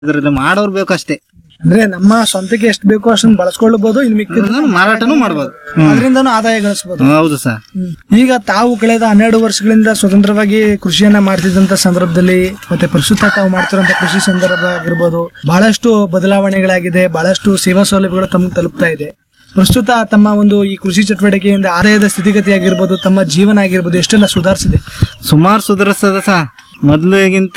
ಇದ್ರಲ್ಲಿ ಮಾಡೋರು ಬೇಕು ಅಷ್ಟೇ ಅಂದ್ರೆ ನಮ್ಮ ಸ್ವಂತಕ್ಕೆ ಎಷ್ಟು ಬೇಕೋ ಅಷ್ಟನ್ನ ಬಳಸ್ಕೊಳ್ಳಬಹುದು ಇನ್ನು ಮಿಕ್ಕಿದ ಅದನ್ನ ಮಾರಾಟನೂ ಮಾಡ್ಬೋದು ಅದರಿಂದನೂ ಆದಾಯ ಗಳಿಸಬಹುದು ಹ್ಮ್, ಹೌದು ಸರ್ ಈಗ ತಾವು ಕಳೆದ ಹನ್ನೆರಡು ವರ್ಷಗಳಿಂದ ಸ್ವತಂತ್ರವಾಗಿ ಕೃಷಿಯನ್ನ ಮಾಡ್ತಿದ್ದಂತ ಸಂದರ್ಭದಲ್ಲಿ ಮತ್ತೆ ಪ್ರಸ್ತುತ ತಾವು ಮಾಡ್ತಿರೋಂತ ಕೃಷಿ ಸಂದರ್ಭ ಆಗಿರ್ಬೋದು ಬಹಳಷ್ಟು ಬದಲಾವಣೆಗಳಾಗಿದೆ ಬಹಳಷ್ಟು ಸೇವಾ ಸೌಲಭ್ಯಗಳು ತಮಗೆ ತಲುಪ್ತಾ ಇದೆ ಪ್ರಸ್ತುತ ತಮ್ಮ ಒಂದು ಈ ಕೃಷಿ ಚಟುವಟಿಕೆಯಿಂದ ಆದಾಯದ ಸ್ಥಿತಿಗತಿ ಆಗಿರ್ಬೋದು ತಮ್ಮ ಜೀವನ ಆಗಿರ್ಬೋದು ಎಷ್ಟೆಲ್ಲ ಸುಧಾರಿಸಿದೆ ಸುಮಾರು ಸುಧಾರಿಸ್ತದ ಸಹ ಮೊದ್ಲಿಗಿಂತ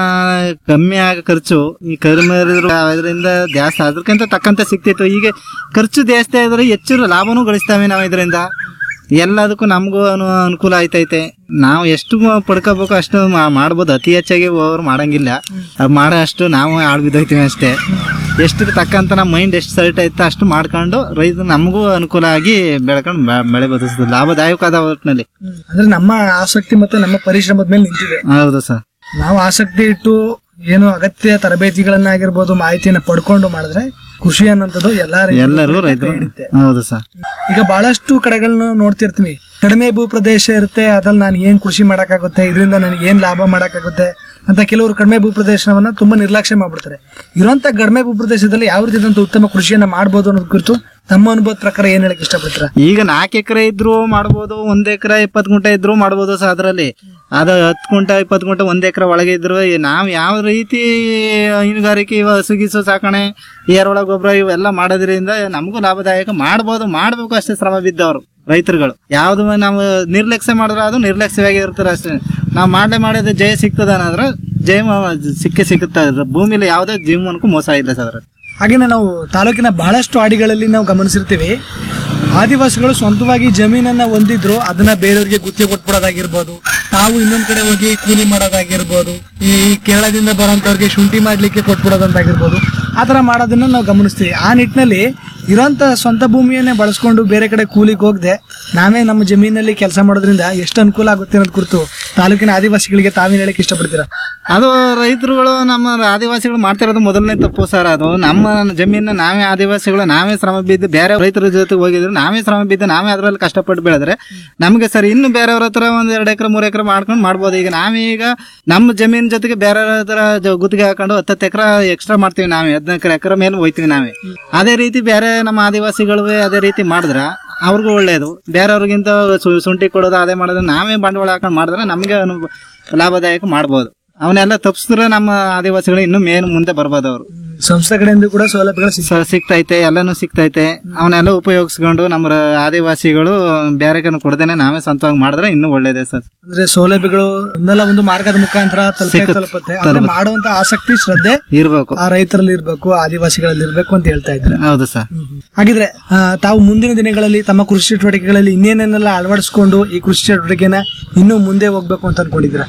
ಕಮ್ಮಿ ಆಗ ಖರ್ಚು ಈ ಕಡಿಮೆ ಇದರಿಂದ ಜಾಸ್ತಿ ಅದಕ್ಕಿಂತ ತಕ್ಕಂತೆ ಸಿಕ್ತಿತ್ತು ಈಗ ಖರ್ಚು ಜಾಸ್ತಿ ಆದ್ರೆ ಹೆಚ್ಚು ಲಾಭನೂ ಗಳಿಸ್ತಾವೆ ನಾವು ಇದರಿಂದ ಎಲ್ಲದಕ್ಕೂ ನಮಗೂ ಅನು ಅನುಕೂಲ ಆಯ್ತೈತೆ ನಾವು ಎಷ್ಟು ಮ- ಪಡ್ಕೋಬೇಕು ಅಷ್ಟು ಮಾ- ಮಾಡ್ಬೋದು ಅತಿ ಹೆಚ್ಚಾಗಿ ಅವ್ರು ಮಾಡಂಗಿಲ್ಲ ಅದು ಮಾಡೋ ಅಷ್ಟು ನಾವು ಆಳ್ ಬಿದ್ದೋಯ್ತೀವಿ ಅಷ್ಟೇ ಎಷ್ಟು ತಕ್ಕಂತ ನಮ್ಮ ಮೈಂಡ್ ಎಷ್ಟು ಸೈಟ್ ಐತೆ ಅಷ್ಟು ಮಾಡ್ಕೊಂಡು ರೈತ ನಮಗೂ ಅನುಕೂಲ ಆಗಿ ಬೆಳ್ಕೊಂಡು ಬೆ- ಬೆಳೆ ಬದುಕಿಸ್ತದೆ ಲಾಭದಾಯಕ ಒಟ್ಟಿನಲ್ಲಿ ಅಂದ್ರೆ ನಮ್ಮ ಆಸಕ್ತಿ ಮತ್ತೆ ನಮ್ಮ ಪರಿಶ್ರಮದ ಮೇಲೆ ನಿಂತಿದೆ ಹೌದು ಸರ್ ನಾವು ಆಸಕ್ತಿ ಇಟ್ಟು ಏನು ಅಗತ್ಯ ತರಬೇತಿಗಳನ್ನ ಆಗಿರ್ಬೋದು ಮಾಹಿತಿಯನ್ನ ಪಡ್ಕೊಂಡು ಮಾಡಿದ್ರೆ ಖುಷಿ ಅನ್ನೋಂಥದ್ದು ಎಲ್ಲಾ ರೈತರಿಗೂ ಎಲ್ಲರೂ ಕೈ ರೈತರು ಹಿಡಿಯುತ್ತೆ. ಹೌದು ಸರ್ ಈಗ ಬಹಳಷ್ಟು ಕಡೆಗಳನ್ನ ನೋಡ್ತಿರ್ತೀವಿ ಕಡಿಮೆ ಭೂ ಪ್ರದೇಶ ಇರುತ್ತೆ ಅದ್ರಲ್ಲಿ ನಾನು ಏನ್ ಕೃಷಿ ಮಾಡಕ್ಕಾಗುತ್ತೆ ಇದರಿಂದ ನನಗೆ ಏನ್ ಲಾಭ ಮಾಡಕ್ಕಾಗುತ್ತೆ ಅಂತ ಕೆಲವರು ಕಡಿಮೆ ಭೂ ಪ್ರದೇಶವನ್ನ ತುಂಬಾ ನಿರ್ಲಕ್ಷ್ಯ ಮಾಡ್ಬಿಡ್ತಾರೆ ಇರುವಂತ ಕಡಿಮೆ ಭೂ ಪ್ರದೇಶದಲ್ಲಿ ಯಾವ ರೀತಿಯಾದಂತ ಉತ್ತಮ ಕೃಷಿಯನ್ನ ಮಾಡ್ಬೋದು ಅನ್ನೋದ್ ಕುರಿತು ತಮ್ಮ ಅನುಭವದ ಪ್ರಕಾರ ಏನ್ ಹೇಳಕ್ ಇಷ್ಟಪಡ್ತೀರಾ ಈಗ ನಾಲ್ಕು ಎಕರೆ ಇದ್ರು ಮಾಡ್ಬೋದು ಒಂದ್ ಎಕರೆ ಇಪ್ಪತ್ತು ಗುಂಟೆ ಇದ್ರು ಮಾಡ್ಬೋದು ಸರ್ ಅದರಲ್ಲಿ ಅದು ಹತ್ತು ಗುಂಟೆ ಇಪ್ಪತ್ತು ಗುಂಟೆ ಒಂದ್ ಎಕರೆ ಒಳಗೆ ಇದ್ರು ನಾವು ಯಾವ ರೀತಿ ಹೈನುಗಾರಿಕೆ ಇವ ಹಸುಗಿಸು ಸಾಕಣೆ ಏರೊಳ ಗೊಬ್ಬರ ಇವೆಲ್ಲ ಮಾಡೋದ್ರಿಂದ ನಮಗೂ ಲಾಭದಾಯಕ ಮಾಡ್ಬೋದು ಮಾಡ್ಬೇಕು ಅಷ್ಟೇ ಶ್ರಮ ಬಿದ್ದವರು ರೈತರುಗಳು ಯಾವ್ದು ನಾವು ನಿರ್ಲಕ್ಷ್ಯ ಮಾಡಿದ್ರೆ ಅದು ನಿರ್ಲಕ್ಷ್ಯವಾಗಿ ಇರ್ತಾರೆ ಅಷ್ಟೇ ನಾವು ಮಾಡಲೇ ಮಾಡಿದ್ರೆ ಜಯ ಸಿಗ್ತದ ಅನ್ನೋದ್ರ ಜಯ ಮ- ಸಿಕ್ಕೇ ಸಿಗುತ್ತಾ ಭೂಮಿಲಿ ಯಾವುದೇ ಜೀವನಕ್ಕೂ ಮೋಸ ಇಲ್ಲ ಸರ್ ಅದ್ರಲ್ಲಿ. ಹಾಗೇನೆ ನಾವು ತಾಲೂಕಿನ ಬಹಳಷ್ಟು ಹಾಡಿಗಳಲ್ಲಿ ನಾವು ಗಮನಿಸಿರ್ತೀವಿ ಆದಿವಾಸಿಗಳು ಸ್ವಂತವಾಗಿ ಜಮೀನನ್ನ ಹೊಂದಿದ್ರು ಅದನ್ನ ಬೇರೆಯವರಿಗೆ ಗುತ್ತಿಗೆ ಕೊಟ್ಬಿಡೋದಾಗಿರ್ಬೋದು ತಾವು ಇನ್ನೊಂದ್ ಕಡೆ ಹೋಗಿ ಕೂಲಿ ಮಾಡೋದಾಗಿರ್ಬೋದು ಈ ಕೇರಳದಿಂದ ಬರೋಂಥವ್ರಿಗೆ ಶುಂಠಿ ಮಾಡ್ಲಿಕ್ಕೆ ಕೊಟ್ಬಿಡೋದಂತಾಗಿರ್ಬೋದು ಆ ಥರ ಮಾಡೋದನ್ನ ನಾವು ಗಮನಿಸ್ತೀವಿ ಆ ನಿಟ್ಟಿನಲ್ಲಿ ಇರೋಂಥ ಸ್ವಂತ ಭೂಮಿಯನ್ನೇ ಬಳಸ್ಕೊಂಡು ಬೇರೆ ಕಡೆ ಕೂಲಿಗೆ ಹೋಗದೆ ನಾವೇ ನಮ್ಮ ಜಮೀನಲ್ಲಿ ಕೆಲಸ ಮಾಡೋದ್ರಿಂದ ಎಷ್ಟು ಅನುಕೂಲ ಆಗುತ್ತೆ ಅನ್ನೋದ್ ಕುರಿತು ತಾಲೂಕಿನ ಆದಿವಾಸಿಗಳಿಗೆ ತಾವೇನು ಹೇಳಕ್ ಇಷ್ಟಪಡ್ತೀರಾ ಅದು ರೈತರುಗಳು ನಮ್ಮ ಆದಿವಾಸಿಗಳು ಮಾಡ್ತಿರೋದು ಮೊದಲನೇ ತಪ್ಪು ಸರ್ ಅದು ನಮ್ಮ ಜಮೀನ ನಾವೇ ಆದಿವಾಸಿಗಳು ನಾವೇ ಶ್ರಮ ಬಿದ್ದು ಬೇರೆ ರೈತರ ಜೊತೆ ಹೋಗಿದ್ರೆ ನಾವೇ ಶ್ರಮ ಬಿದ್ದು ನಾವೇ ಅದ್ರಲ್ಲಿ ಕಷ್ಟಪಟ್ಟು ಬೆಳೆದ್ರೆ ನಮಗೆ ಸರ್ ಇನ್ನು ಬೇರೆಯವ್ರ ಹತ್ರ ಒಂದ್ ಎರಡು ಎಕರೆ ಮೂರು ಎಕರೆ ಮಾಡ್ಕೊಂಡು ಮಾಡ್ಬೋದು ಈಗ ನಾವೀಗ ನಮ್ಮ ಜಮೀನ್ ಜೊತೆಗೆ ಬೇರೆ ಹತ್ರ ಜ- ಗುತ್ತಿಗೆ ಹಾಕೊಂಡು ಹತ್ತತ್ತು ಎಕರೆ ಎಕ್ಸ್ಟ್ರಾ ಮಾಡ್ತೀವಿ ನಾವೇ ಹದಿನಾಲ್ಕು ಎಕರೆ ಮೇಲೆ ಹೋಯ್ತೀವಿ ನಾವೇ ಅದೇ ರೀತಿ ಬೇರೆ ನಮ್ಮ ಆದಿವಾಸಿಗಳು ಅದೇ ರೀತಿ ಮಾಡಿದ್ರ ಅವ್ರಿಗೂ ಒಳ್ಳೇದು ಬೇರೆಯವ್ರಿಗಿಂತ ಸು- ಶುಂಠಿ ಕೊಡೋದು ಅದೇ ಮಾಡೋದು ನಾವೇ ಬಂಡವಾಳ ಹಾಕೊಂಡು ಮಾಡಿದ್ರೆ ನಮಗೆ ಅನು ಲಾಭದಾಯಕ ಮಾಡ್ಬೋದು ಅವನ್ನೆಲ್ಲ ತಪ್ಪಿಸಿದ್ರೆ ನಮ್ಮ ಆದಿವಾಸಿಗಳು ಇನ್ನೂ ಮೇನ್ ಮುಂದೆ ಬರ್ಬೋದು ಅವರು ಸಂಸ್ಥೆ ಕಡೆಯಿಂದ ಕೂಡ ಸೌಲಭ್ಯಗಳು ಸಿಗ್ತವೆ. ಸ- ಸಿಗ್ತೈತೆ ಎಲ್ಲಾನು ಸಿಗ್ತೈತೆ ಅವನ್ನೆಲ್ಲ ಉಪಯೋಗಿಸ್ಕೊಂಡು ನಮ್ಮ ರ- ಆದಿವಾಸಿಗಳು ಬೇರೆ ಕಡೆ ಕೊಡದೇನೆ ನಾವೇ ಸ್ವಂತವಾಗಿ ಮಾಡಿದ್ರೆ ಇನ್ನೂ ಒಳ್ಳೇದೇ ಸರ್ ಅಂದ್ರೆ ಸೌಲಭ್ಯಗಳು ಒಂದಲ್ಲ ಒಂದು ಮಾರ್ಗದ ಮುಖಾಂತರ ತಲುಪೇ ಸಿಕ್ಕುತ್ತೆ. ತಲುಪುತ್ತೆ ಆದ್ರೆ ಮಾಡುವಂತ ಆಸಕ್ತಿ ಶ್ರದ್ಧೆ ಇರ್ಬೇಕು ಆ ರೈತರಲ್ಲಿ ಇರ್ಬೇಕು ಆದಿವಾಸಿಗಳಲ್ಲಿ ಇರ್ಬೇಕು ಅಂತ ಹೇಳ್ತಾ ಇದ್ರೆ ಹೌದು ಸರ್ ಹಾಗಿದ್ರೆ ಆ, ತಾವು ಮುಂದಿನ ದಿನಗಳಲ್ಲಿ ತಮ್ಮ ಕೃಷಿ ಚಟುವಟಿಕೆಗಳಲ್ಲಿ ಇನ್ನೇನೆಲ್ಲ ಅಳವಡಿಸ್ಕೊಂಡು ಈ ಕೃಷಿ ಚಟುವಟಿಕೆನ ಇನ್ನೂ ಮುಂದೆ ಹೋಗ್ಬೇಕು ಅಂತ ಅನ್ಕೊಂಡಿದ್ರ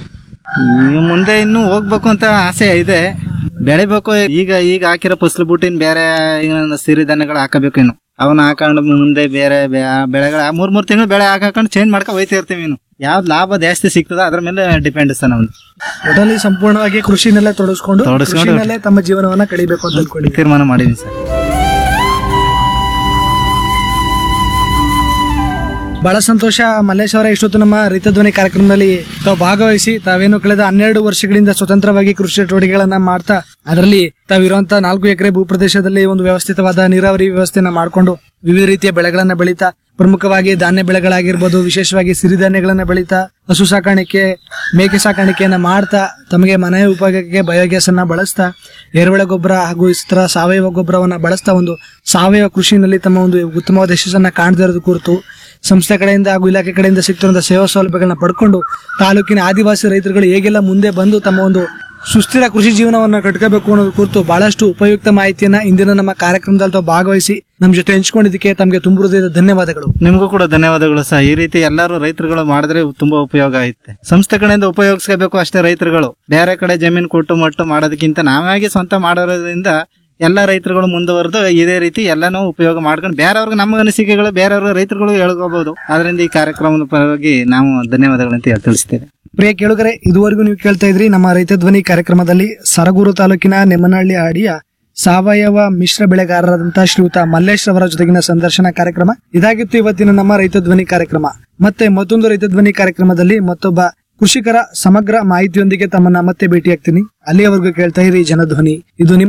ಈಗ ಮುಂದೆ ಇನ್ನೂ ಹೋಗ್ಬೇಕು ಅಂತ ಆಸೆ ಇದೆ ಬೆಳಿಬೇಕು ಈಗ ಈಗ ಹಾಕಿರೋ ಫಸಲು ಬುಟ್ಟಿನ ಬೇರೆ ಈಗ ಸಿರಿಧಾನ್ಯಗಳು ಹಾಕಬೇಕು ಇನ್ನು ಅವನ್ನ ಹಾಕೊಂಡು ಮುಂದೆ ಬೇರೆ ಬೆ- ಬೆಳೆಗಳ ಮೂರ್ ಮೂರ್ ತಿಂಗಳು ಬೆಳೆ ಹಾಕೊಂಡು ಚೇಂಜ್ ಮಾಡ್ಕೊಂಡು ಹೋಯ್ತಾ ಇರ್ತೀವಿ ಇನ್ನು ಯಾವ್ದು ಲಾಭ ಜಾಸ್ತಿ ಸಿಗ್ತದ ಅದ್ರ ಮೇಲೆ ಡಿಪೆಂಡ್ ಸರ್ ನಮ್ದು ಒಟ್ಟಲ್ಲಿ ಸಂಪೂರ್ಣವಾಗಿ ಕೃಷಿನಲ್ಲೇ ತೊಡಗಿಸ್ಕೊಂಡು ತೊಡಗಿಸ್ಕೊಂಡು- ಕೃಷಿನಲ್ಲೇ ತಮ್ಮ ಜೀವನವನ್ನ ಕಳಿಬೇಕು ಅಂತ ಅನ್ಕೊಂಡಿದ್ದೆ ತೀರ್ಮಾನ ಮಾಡಿದೀನಿ ಸರ್ ಬಹಳ ಸಂತೋಷ ಮಲ್ಲೇಶ್ ಅವರ ಇಷ್ಟೊತ್ತು ನಮ್ಮ ರೈತ ಧ್ವನಿ ಕಾರ್ಯಕ್ರಮದಲ್ಲಿ ತಾವು ಭಾಗವಹಿಸಿ ತಾವೇನು ಕಳೆದ ಹನ್ನೆರಡು ವರ್ಷಗಳಿಂದ ಸ್ವತಂತ್ರವಾಗಿ ಕೃಷಿ ಚಟುವಟಿಕೆಗಳನ್ನ ಮಾಡ್ತಾ ಅದರಲ್ಲಿ ತಾವಿರುವಂತಹ ನಾಲ್ಕು ಎಕರೆ ಭೂಪ್ರದೇಶದಲ್ಲಿ ಒಂದು ವ್ಯವಸ್ಥಿತವಾದ ನೀರಾವರಿ ವ್ಯವಸ್ಥೆಯನ್ನ ಮಾಡಿಕೊಂಡು ವಿವಿಧ ರೀತಿಯ ಬೆಳೆಗಳನ್ನ ಬೆಳೀತಾ ಪ್ರಮುಖವಾಗಿ ಧಾನ್ಯ ಬೆಳೆಗಳಾಗಿರ್ಬೋದು ವಿಶೇಷವಾಗಿ ಸಿರಿಧಾನ್ಯಗಳನ್ನ ಬೆಳೀತಾ ಹಸು ಸಾಕಾಣಿಕೆ ಮೇಕೆ ಸಾಕಾಣಿಕೆಯನ್ನ ಮಾಡ್ತಾ ತಮಗೆ ಮನೆ ಉಪಯೋಗಕ್ಕೆ ಬಯೋಗ್ಯಾಸ್ ಅನ್ನ ಬಳಸ್ತಾ ಎರೆಹುಳ ಗೊಬ್ಬರ ಹಾಗೂ ಇತರ ಸಾವಯವ ಗೊಬ್ಬರವನ್ನ ಬಳಸ್ತಾ ಒಂದು ಸಾವಯವ ಕೃಷಿನಲ್ಲಿ ತಮ್ಮ ಒಂದು ಉತ್ತಮವಾದ ಯಶಸ್ಸನ್ನ ಕಾಣ್ತಾ ಇರೋದು ಕುರಿತು ಸಂಸ್ಥೆ ಕಡೆಯಿಂದ ಹಾಗೂ ಇಲಾಖೆ ಕಡೆಯಿಂದ ಸಿಗ್ತಿರುವಂತಹ ಸೇವಾ ಸೌಲಭ್ಯಗಳನ್ನ ಪಡ್ಕೊಂಡು ತಾಲೂಕಿನ ಆದಿವಾಸಿ ರೈತರುಗಳು ಹೇಗೆಲ್ಲ ಮುಂದೆ ಬಂದು ತಮ್ಮ ಒಂದು ಸುಸ್ಥಿರ ಕೃಷಿ ಜೀವನವನ್ನ ಕಟ್ಕೋಬೇಕು ಅನ್ನೋದು ಕುರಿತು ಬಹಳಷ್ಟು ಉಪಯುಕ್ತ ಮಾಹಿತಿಯನ್ನ ಇಂದಿನ ನಮ್ಮ ಕಾರ್ಯಕ್ರಮದಲ್ಲಿ ತಾವು ಭಾಗವಹಿಸಿ ನಮ್ಮ ಜೊತೆ ಹಂಚ್ಕೊಂಡಿದ್ದಕ್ಕೆ ತಮಗೆ ತುಂಬ ಹೃದಯದ ಧನ್ಯವಾದಗಳು ನಿಮಗೂ ಕೂಡ ಧನ್ಯವಾದಗಳು ಸರ್ ಈ ರೀತಿ ಎಲ್ಲರೂ ರೈತರುಗಳು ಮಾಡಿದ್ರೆ ತುಂಬಾ ಉಪಯೋಗ ಐತೆ ಸಂಸ್ಥೆ ಕಡೆಯಿಂದ ಉಪಯೋಗಿಸ್ಕೋಬೇಕು ಅಷ್ಟೇ ರೈತರುಗಳು ಬೇರೆ ಕಡೆ ಜಮೀನು ಕೊಟ್ಟು ಮಟ್ಟು ಮಾಡೋದಕ್ಕಿಂತ ನಾವಾಗಿ ಸ್ವಂತ ಮಾಡೋದ್ರಿಂದ ಎಲ್ಲ ರೈತರುಗಳು ಮುಂದುವರೆದು ಇದೇ ರೀತಿ ಎಲ್ಲಾನು ಉಪಯೋಗ ಮಾಡ್ಕೊಂಡು ಬೇರೆಯವ್ರಿಗೆ ನಮ್ಮ ಅನಿಸಿಕೆಗಳು ಬೇರೆಯವ್ರ ರೈತರುಗಳು ಹೇಳ್ಕೋಬಹುದು ಅದರಿಂದ ಈ ಕಾರ್ಯಕ್ರಮದ ಪರವಾಗಿ ನಾವು ಧನ್ಯವಾದಗಳಂತ ಹೇಳಿ ತಿಳಿಸ್ತೇವೆ ಪ್ರಿಯ ಕೇಳುಗರೆ ಇದುವರೆಗೂ ನೀವು ಕೇಳ್ತಾ ಇದ್ರಿ ನಮ್ಮ ರೈತ ಧ್ವನಿ ಕಾರ್ಯಕ್ರಮದಲ್ಲಿ ಸರಗೂರು ತಾಲೂಕಿನ ನೆಮ್ಮನಹಳ್ಳಿ ಹಾಡಿಯ ಸಾವಯವ ಮಿಶ್ರ ಬೆಳೆಗಾರರಾದಂತಹ ಶ್ರೀಯುತ ಮಲ್ಲೇಶ್ ಅವರ ಜೊತೆಗಿನ ಸಂದರ್ಶನ ಕಾರ್ಯಕ್ರಮ ಇದಾಗಿತ್ತು ಇವತ್ತಿನ ನಮ್ಮ ರೈತ ಧ್ವನಿ ಕಾರ್ಯಕ್ರಮ ಮತ್ತೆ ಮತ್ತೊಂದು ರೈತ ಧ್ವನಿ ಕಾರ್ಯಕ್ರಮದಲ್ಲಿ ಮತ್ತೊಬ್ಬ ಕೃಷಿಕರ ಸಮಗ್ರ ಮಾಹಿತಿಯೊಂದಿಗೆ ತಮ್ಮನ್ನ ಮತ್ತೆ ಭೇಟಿಯಾಗ್ತೀನಿ ಅಲ್ಲಿಯವರೆಗೂ ಕೇಳ್ತಾ ಇರಿ ಜನಧ್ವನಿ ಇದು ನಿಮ್ಮ